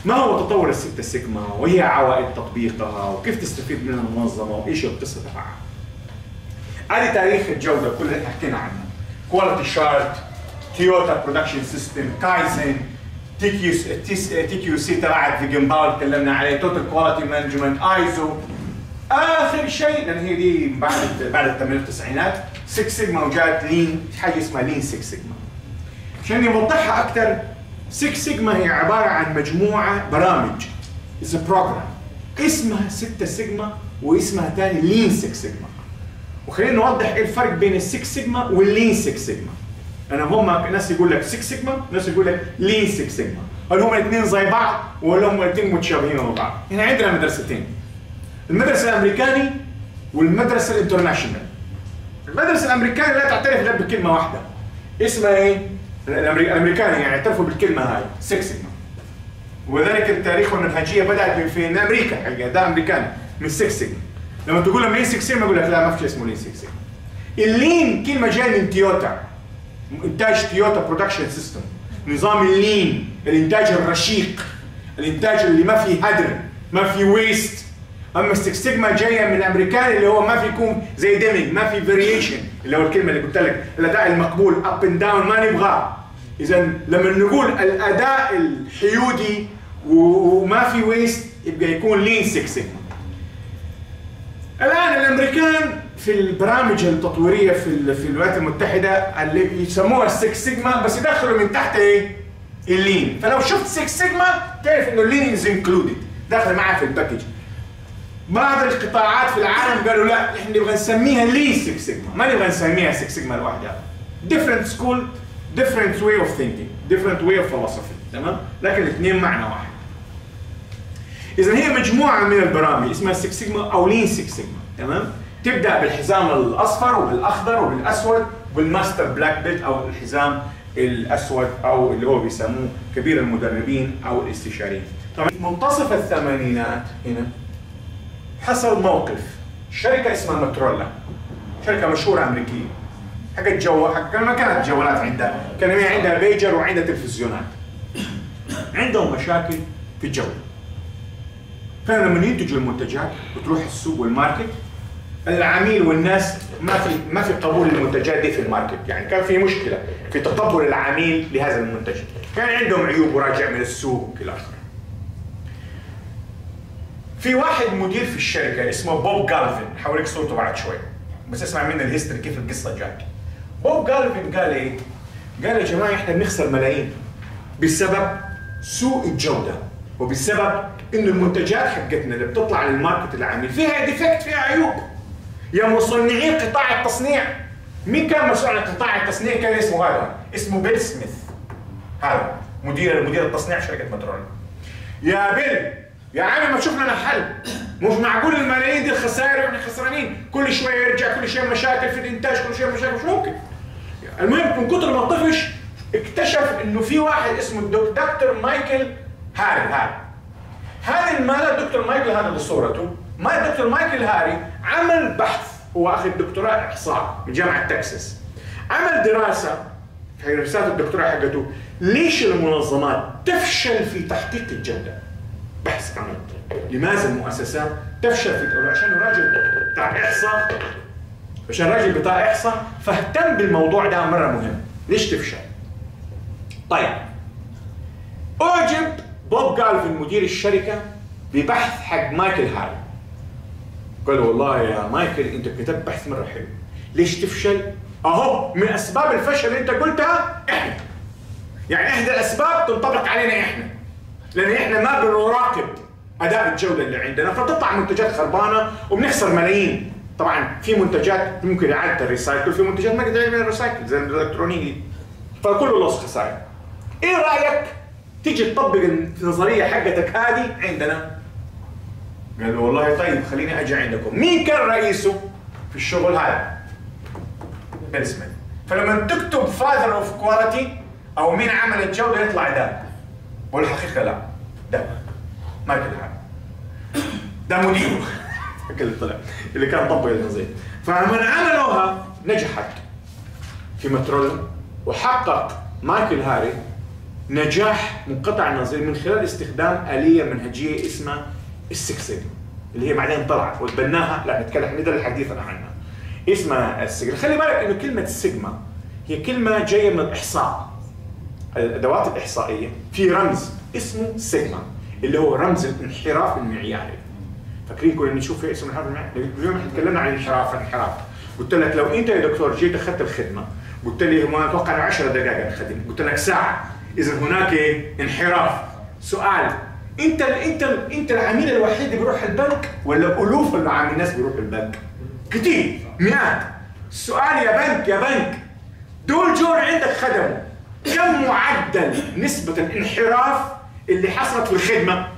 ما هو تطور الستة سيجما وهي عوائد تطبيقها وكيف تستفيد منها المنظمة وإيش القصة تبعها هذه تاريخ الجودة كل اللي حكينا عنه كواليتي شارت تويوتا برودكشن سيستم كايزن تي كيو تي كيو سي تبعت في جمباول تكلمنا عليه توتال كواليتي مانجمنت ايزو اخر شيء لان هي دي بعد بعد الثمانينات والتسعينات 6 سيجما وجات لين حاجه اسمها لين 6 سيجما عشان نوضحها اكثر 6 سيجما هي عباره عن مجموعه برامج از بروجرام اسمها 6 سيجما واسمها ثاني لين 6 سيجما وخلينا نوضح ايه الفرق بين ال 6 سيجما واللين 6 سيجما انا هم ناس يقول لك 6 سيجما ناس يقول لك لين 6 سيجما هل هم الاثنين زي بعض ولا هم الاثنين متشابهين مع بعض هنا عندنا مدرستين المدرسه الامريكاني والمدرسه الانترناشونال المدرسه الامريكاني لا تعترف الا بكلمه واحده اسمها ايه؟ الأمري- الامريكاني يعني اعترفوا بالكلمه هاي 6 سيجما وذلك التاريخ والمنهجيه بدات من فين؟ من امريكا حقيقه ده امريكاني من 6 سيجما لما تقول لهم لين 6 سيجما يقول لك لا ما في شيء اسمه لين 6 سيجما اللين كلمه جايه من تويوتا انتاج تويوتا برودكشن سيستم نظام اللين الانتاج الرشيق الانتاج اللي ما فيه هدر ما فيه ويست اما السكس سيجما جايه من الامريكاني اللي هو ما في يكون زي ديمينج ما في فاريشن اللي هو الكلمه اللي قلت لك الاداء المقبول اب اند داون ما نبغاه اذا لما نقول الاداء الحيودي و- وما في ويست يبقى يكون لين 6 سيجما الان الامريكان في البرامج التطويريه في ال- في الولايات المتحده اللي يسموها 6 سيجما بس يدخلوا من تحت ايه؟ اللين فلو شفت 6 سيجما تعرف انه اللين از انكلودد داخل معاه في الباكج بعض القطاعات في العالم قالوا لا احنا نبغى نسميها لين 6 سيجما ما نبغى نسميها 6 سيجما لوحدها different school different way of thinking different way of philosophy تمام لكن الاثنين معنى واحد اذا هي مجموعه من البرامج اسمها 6 سيجما او لين 6 سيجما تمام تبدا بالحزام الاصفر وبالاخضر وبالاسود والماستر بلاك بيلت او الحزام الاسود او اللي هو بيسموه كبير المدربين او الاستشاريين طبعا منتصف الثمانينات هنا حصل موقف شركه اسمها موتورولا شركه مشهوره امريكيه حقت جو حق ما كانت جوالات عندها كان هي عندها بيجر وعندها تلفزيونات عندهم مشاكل في الجوده كانوا لما ينتجوا المنتجات وتروح السوق والماركت العميل والناس ما في ما في قبول للمنتجات دي في الماركت يعني كان في مشكله في تقبل العميل لهذا المنتج كان عندهم عيوب وراجع من السوق الى اخره في واحد مدير في الشركه اسمه بوب جالفن حوريك صورته بعد شوي بس اسمع مني الهيستوري كيف القصه جات بوب جالفن قال ايه؟ قال يا جماعه احنا بنخسر ملايين بسبب سوء الجوده وبسبب انه المنتجات حقتنا اللي بتطلع للماركت العامل فيها ديفكت فيها عيوب يا مصنعين قطاع التصنيع مين كان مسؤول عن قطاع التصنيع كان اسمه هذا اسمه بيل سميث هذا مدير مدير التصنيع في شركه مترول يا بيل يا عم ما تشوف لنا حل مش معقول الملايين دي الخسائر واحنا خسرانين كل شويه يرجع كل شويه مشاكل في الانتاج كل شويه مشاكل مش ممكن المهم من كتر ما طفش اكتشف انه في واحد اسمه الدك- دكتور مايكل هاري هاري هذا المال دكتور مايكل هذا اللي صورته ما دكتور مايكل هاري عمل بحث هو اخذ دكتوراه احصاء من جامعه تكساس عمل دراسه في رساله الدكتوراه حقته ليش المنظمات تفشل في تحقيق الجوده بحث عمل لماذا المؤسسات تفشل في عشان راجل بتاع احصاء عشان راجل بتاع احصاء فاهتم بالموضوع ده مره مهم ليش تفشل طيب اعجب بوب جالفن مدير الشركه ببحث حق مايكل هاري قال له والله يا مايكل انت كتبت بحث مره حلو ليش تفشل اهو من اسباب الفشل اللي انت قلتها احنا يعني احدى الاسباب تنطبق علينا احنا لان احنا ما بنراقب اداء الجوده اللي عندنا فتطلع منتجات خربانه وبنخسر ملايين طبعا في منتجات ممكن اعاده الريسايكل في منتجات ما تقدر تعمل ريسايكل زي الالكترونيه فكله لص خسائر ايه رايك تيجي تطبق النظريه حقتك هذه عندنا قال له والله طيب خليني اجي عندكم مين كان رئيسه في الشغل هذا بيل سميث فلما تكتب فاذر اوف كواليتي او مين عمل الجوده يطلع ده والحقيقه لا ده مايكل هاري ده مديره اللي طلع اللي كان طبق النظريه فلما عملوها نجحت في مترولا وحقق مايكل هاري نجاح منقطع النظير من خلال استخدام آلية منهجية اسمها السكس سيجما اللي هي بعدين طلعت وتبناها لا نتكلم عن ده الحديث عنها اسمها السيجما خلي بالك انه كلمة السيجما هي كلمة جاية من الإحصاء الأدوات الإحصائية في رمز اسمه سيجما اللي هو رمز الانحراف المعياري فاكرين كنا نشوف في اسم الانحراف المعياري اليوم احنا تكلمنا عن الانحراف الانحراف قلت لك لو انت يا دكتور جيت اخذت الخدمه قلت لي ما اتوقع 10 دقائق الخدمه قلت لك ساعه اذا هناك انحراف سؤال انت انت انت العميل الوحيد اللي بيروح البنك ولا الوف العامل الناس بيروحوا البنك كثير مئات السؤال يا بنك يا بنك دول جور عندك خدموا كم معدل نسبة الانحراف اللي حصلت في الخدمة؟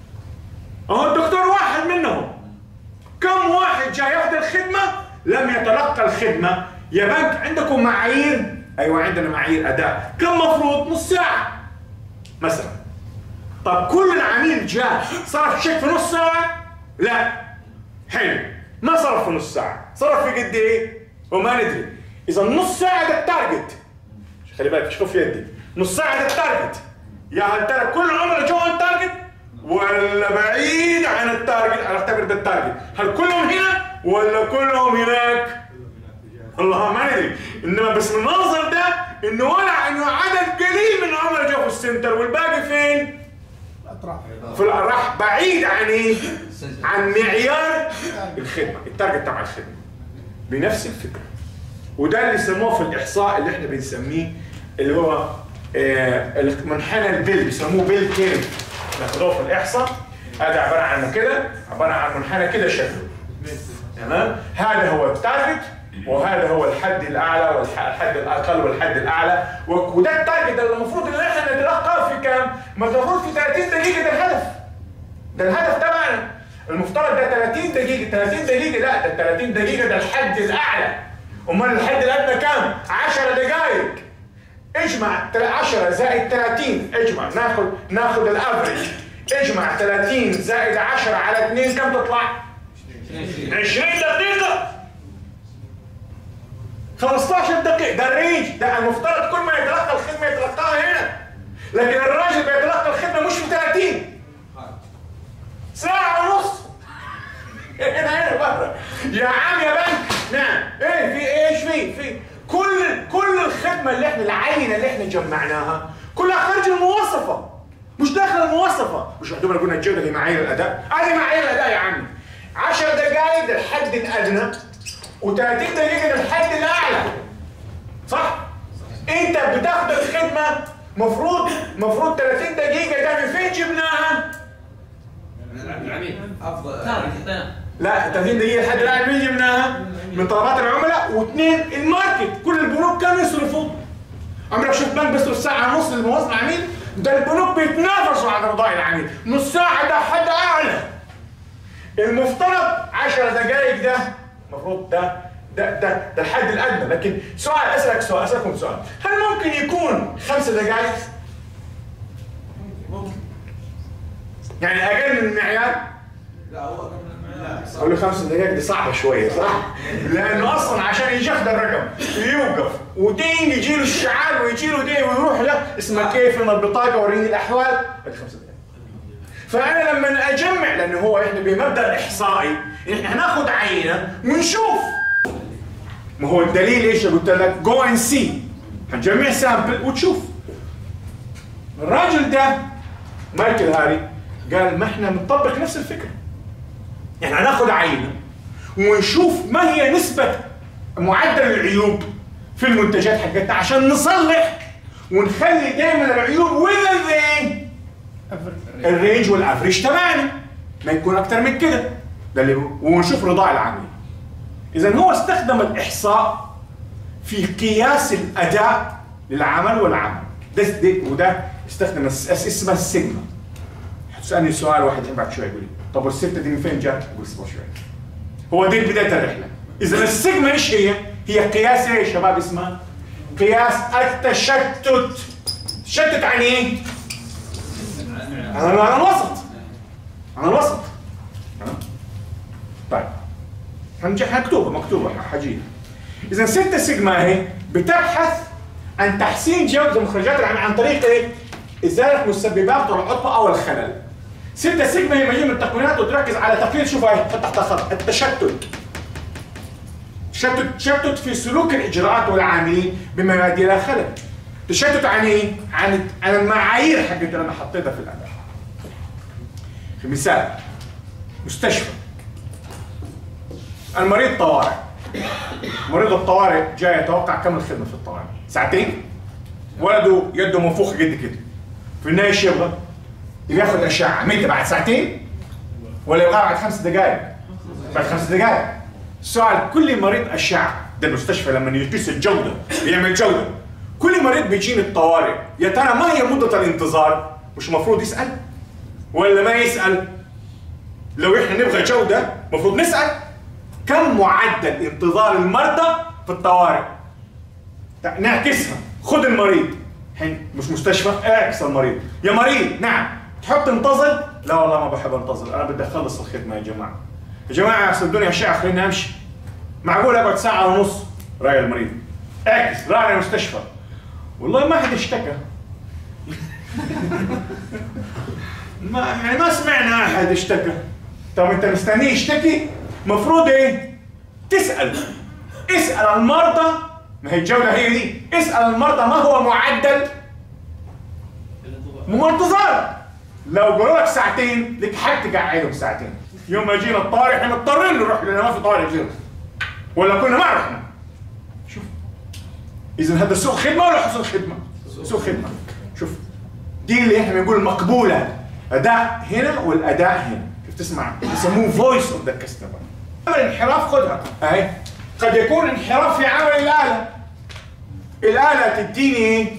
اهو الدكتور واحد منهم كم واحد جاي ياخذ الخدمة لم يتلقى الخدمة يا بنك عندكم معايير ايوه عندنا معايير اداء كم مفروض نص ساعة مثلا طب كل العميل جاء صرف شيك في نص ساعة لا حلو ما صرف في نص ساعة صرف في قد ايه وما ندري اذا نص ساعة ده التارجت خلي بالك شوف يدي نص ساعة ده التارجت يا هل ترى كل العملاء جوا التارجت ولا بعيد عن التارجت انا اعتبر ده التارجت هل كلهم هنا ولا كلهم هناك الله ما ندري انما بس من المنظر ده انه ولا انه عدد قليل من العملاء جو في السنتر والباقي فين؟ في الراح بعيد عن ايه؟ عن معيار الخدمه التارجت تبع الخدمه بنفس الفكره وده اللي سموه في الاحصاء اللي احنا بنسميه اللي هو آه منحنى البيل بيسموه بيل كيرف ناخدوه في الاحصاء هذا عباره عن كده عباره عن منحنى كده شكله تمام هذا هو التارجت وهذا هو الحد الاعلى والحد الاقل والحد الاعلى وده التارجت اللي المفروض ان احنا نتلقاه في كام؟ المفروض في 30 دقيقه ده الهدف ده الهدف تبعنا المفترض ده 30 دقيقه 30 دقيقه لا ده 30 دقيقه ده الحد الاعلى امال الحد الادنى كام؟ 10 دقائق اجمع 10 زائد 30 اجمع ناخذ ناخذ الافريج اجمع 30 زائد 10 على 2 كم تطلع؟ 20 دقيقة 15 دقيقة ده الرينج ده المفترض كل ما يتلقى الخدمة يتلقاها هنا لكن الراجل بيتلقى الخدمة مش في 30 ساعة ونص هنا هنا برا يا عم يا بنك نعم ايه في ايش في في كل كل الخدمة اللي احنا العينة اللي احنا جمعناها كلها خارج المواصفة مش داخل المواصفة مش عندنا قلنا الجودة هي معايير الأداء هذه معايير الأداء يا عمي 10 دقائق ده الحد الأدنى و30 دقيقة ده الحد الأعلى صح؟ أنت بتاخد الخدمة مفروض مفروض 30 دقيقة ده من فين جبناها؟ العميل افضل لا 30 دقيقة الحد الأعلى مين جبناها؟ من طلبات العملاء واثنين الماركت كل البنوك كانوا يصرفوا عمرك شفت بنك بيصرف ساعة ونص للموظف العميل؟ ده البنوك بيتنافسوا على رضاء العميل نص ساعة ده حد أعلى المفترض 10 دقائق ده المفروض ده ده ده ده الحد الادنى لكن سؤال اسالك سؤال اسالكم سؤال هل ممكن يكون خمس دقائق؟ يعني اقل من المعيار؟ لا هو قبل لا اقول له خمس دقائق دي صعبه شويه صح؟ لانه اصلا عشان يجي ياخذ الرقم يوقف ودين يجي له الشعار ويجي له دين ويروح له اسمه كيف من البطاقه وريني الاحوال هذه خمس دقائق فانا لما اجمع لانه هو احنا بمبدا الاحصائي احنا هناخذ عينه ونشوف ما هو الدليل ايش قلت لك جو اند سي هتجمع سامبل وتشوف الراجل ده مايكل هاري قال ما احنا بنطبق نفس الفكره يعني هناخذ عينه ونشوف ما هي نسبه معدل العيوب في المنتجات حقتنا عشان نصلح ونخلي دائما العيوب within the الرينج والافريج تبعنا ما يكون اكتر من كده ده اللي هو ونشوف رضاء العميل اذا هو استخدم الاحصاء في قياس الاداء للعمل والعمل ده, ده وده استخدم اس- اس- اسمها السيجما هتسالني سؤال واحد بعد شوي يقول لي طب والسته دي من فين جت؟ اقول اصبر شوي هو دي بدايه الرحله اذا السيجما ايش هي؟ هي قياس ايه يا شباب اسمها؟ قياس التشتت تشتت عن ايه؟ انا انا الوسط انا الوسط ها؟ طيب هنجح مكتوبه مكتوبه حجيها اذا 6 سيجما اهي بتبحث عن تحسين جوده مخرجات العمل عن طريق ايه؟ ازاله مسببات العطله او الخلل 6 سيجما هي مجموعه التقنيات وتركز على تقليل شوف هاي تحت خط التشتت تشتت تشتت في سلوك الاجراءات والعاملين بما يؤدي الى خلل تشتت عن ايه؟ عن عن المعايير حقت اللي انا حطيتها في الاداء في مثال مستشفى المريض طوارئ مريض الطوارئ جاي يتوقع كم الخدمه في الطوارئ؟ ساعتين ولده يده منفوخه قد كده في النهايه ايش يبغى؟ ياخذ اشعه متى بعد ساعتين؟ ولا يبغى بعد خمس دقائق؟ بعد خمس دقائق سؤال كل مريض اشعه ده المستشفى لما يقيس الجوده يعمل جوده كل مريض بيجيني الطوارئ يا ترى ما هي مده الانتظار؟ مش المفروض يسال؟ ولا ما يسال؟ لو احنا نبغى جوده المفروض نسال كم معدل انتظار المرضى في الطوارئ؟ نعكسها خد المريض حين مش مستشفى اعكس المريض يا مريض نعم تحط انتظر لا والله ما بحب انتظر انا بدي اخلص الخدمه يا جماعه يا جماعه صدقوني اشعه خليني امشي معقول اقعد ساعه ونص راي المريض اعكس راعي المستشفى والله ما حد اشتكى ما يعني ما سمعنا احد اشتكى طب انت مستنيه يشتكي المفروض ايه تسال اسال المرضى ما هي الجوله هي دي اسال المرضى ما هو معدل مو انتظار لو قالوا لك ساعتين لك حق تقعدهم ساعتين يوم ما يجينا الطارئ احنا مضطرين نروح لان ما في طارئ يجينا ولا كنا ما رحنا شوف اذا هذا سوء خدمه ولا حسن خدمه؟ سوء خدمه شوف دي اللي احنا بنقول مقبوله اداء هنا والاداء هنا كيف تسمع يسموه فويس اوف ذا كاستمر الانحراف خدها اهي قد يكون انحراف في عمل الاله الاله تديني ايه؟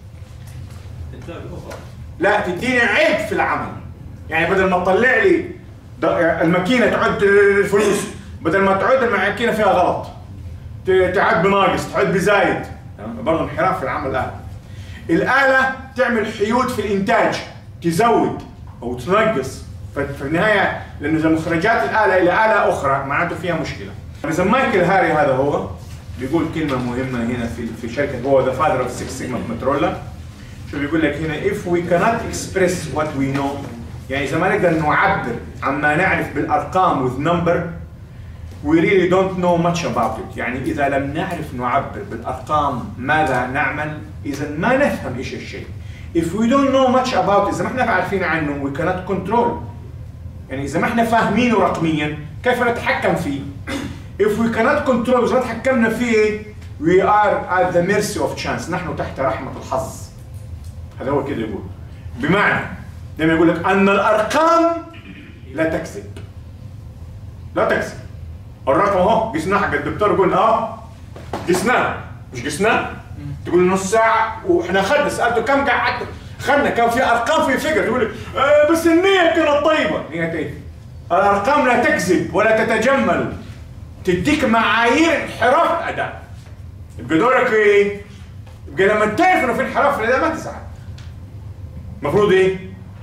لا تديني عيب في العمل يعني بدل ما تطلع لي الماكينه تعد الفلوس بدل ما تعد الماكينه فيها غلط تعد بناقص تعد بزايد برضه انحراف في العمل الاله الاله تعمل حيود في الانتاج تزود او تنقص ففي النهايه لانه اذا مخرجات الاله الى اله اخرى معناته فيها مشكله اذا مايكل هاري هذا هو بيقول كلمه مهمه هنا في في شركه هو ذا فاذر اوف 6 سيجما مترولا شو بيقول لك هنا if we cannot express what we know يعني اذا ما نقدر نعبر عما نعرف بالارقام with number we really don't know much about it يعني اذا لم نعرف نعبر بالارقام ماذا نعمل اذا ما نفهم ايش الشيء if we don't know much about it اذا ما احنا عارفين عنه we cannot control يعني اذا ما احنا فاهمينه رقميا كيف نتحكم فيه if we cannot control اذا ما تحكمنا فيه we are at the mercy of chance نحن تحت رحمه الحظ هذا هو كده يقول بمعنى لما يقول لك ان الارقام لا تكذب لا تكذب الرقم اهو قسناه حق الدكتور يقول اه قسناه مش قسناه تقول نص ساعه واحنا اخذنا سالته كم قعدت اخذنا كان في ارقام في فكره تقول لك آه بس النيه كانت طيبه نيه ايه؟ الارقام لا تكذب ولا تتجمل تديك معايير انحراف الاداء يبقى دورك ايه؟ يبقى لما تعرف انه في انحراف في الاداء ما تزعل المفروض ايه؟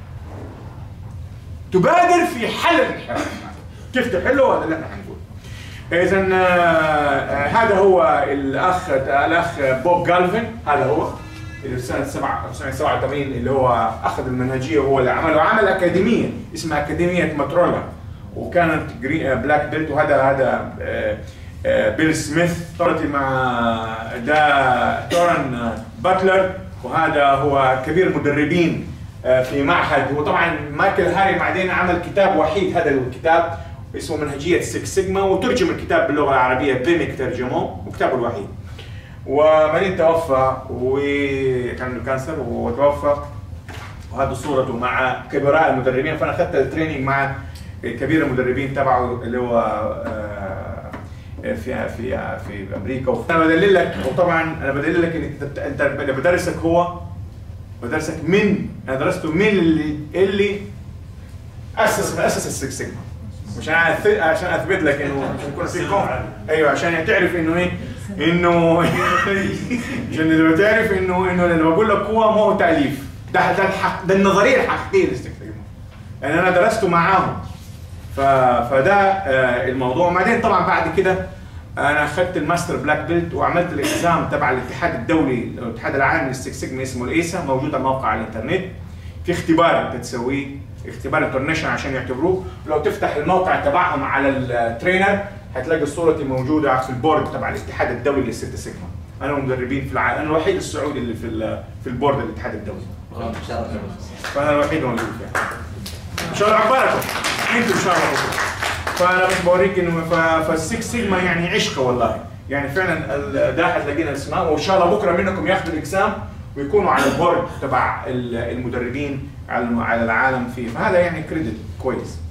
تبادر في حل الانحراف كيف تحله هذا اللي احنا حنقول اذا هذا هو الاخ الاخ بوب جالفن هذا هو اللي في سنه 1987 اللي هو اخذ المنهجيه وهو اللي عمل وعمل اكاديميه اسمها اكاديميه ماترولا وكانت بلاك بيلت وهذا هذا بيل سميث طرتي مع دا تورن باتلر وهذا هو كبير المدربين في معهد وطبعا مايكل هاري بعدين عمل كتاب وحيد هذا الكتاب اسمه منهجية 6 سيجما وترجم الكتاب باللغة العربية بيمك ترجمه وكتابه الوحيد وبعدين توفى وكان له كانسر وتوفى وهذه صورته مع كبراء المدربين فانا اخذت التريننج مع كبير المدربين تبعه اللي هو في في في امريكا انا بدلل لك وطبعا انا بدلل لك انت انت اللي بدرسك هو بدرسك من انا درسته من اللي اللي اسس اسس السكس سيجما عشان عشان اثبت لك انه عشان يكون في كوم ايوه عشان تعرف انه ايه انه عشان لما تعرف انه انه لما بقول لك هو ما هو تاليف ده ده الحق ده النظريه الحقيقيه للسكس سيجما يعني انا درسته معاهم ف... فده آه الموضوع وبعدين طبعا بعد كده انا اخذت الماستر بلاك بيلت وعملت الاكزام تبع الاتحاد الدولي الاتحاد العالمي للسكس سيجما اسمه الايسا موجود على الموقع على الانترنت في اختبار انت تسويه اختبار انترناشونال عشان يعتبروه لو تفتح الموقع تبعهم على الترينر هتلاقي صورتي موجوده في البورد تبع الاتحاد الدولي للست سيجما انا مدربين في العالم انا الوحيد السعودي اللي في ال- في البورد الاتحاد الدولي فانا الوحيد موجود فيها ان شاء الله عقبالكم انتم ان شاء الله بكره فانا بس بوريك انه ف- فالسكس سيجما يعني عشقه والله يعني فعلا ال- ده هتلاقينا الاسماء وان شاء الله بكره منكم ياخذوا الاكزام ويكونوا على البورد تبع ال- المدربين على على العالم فيه فهذا يعني كريدت كويس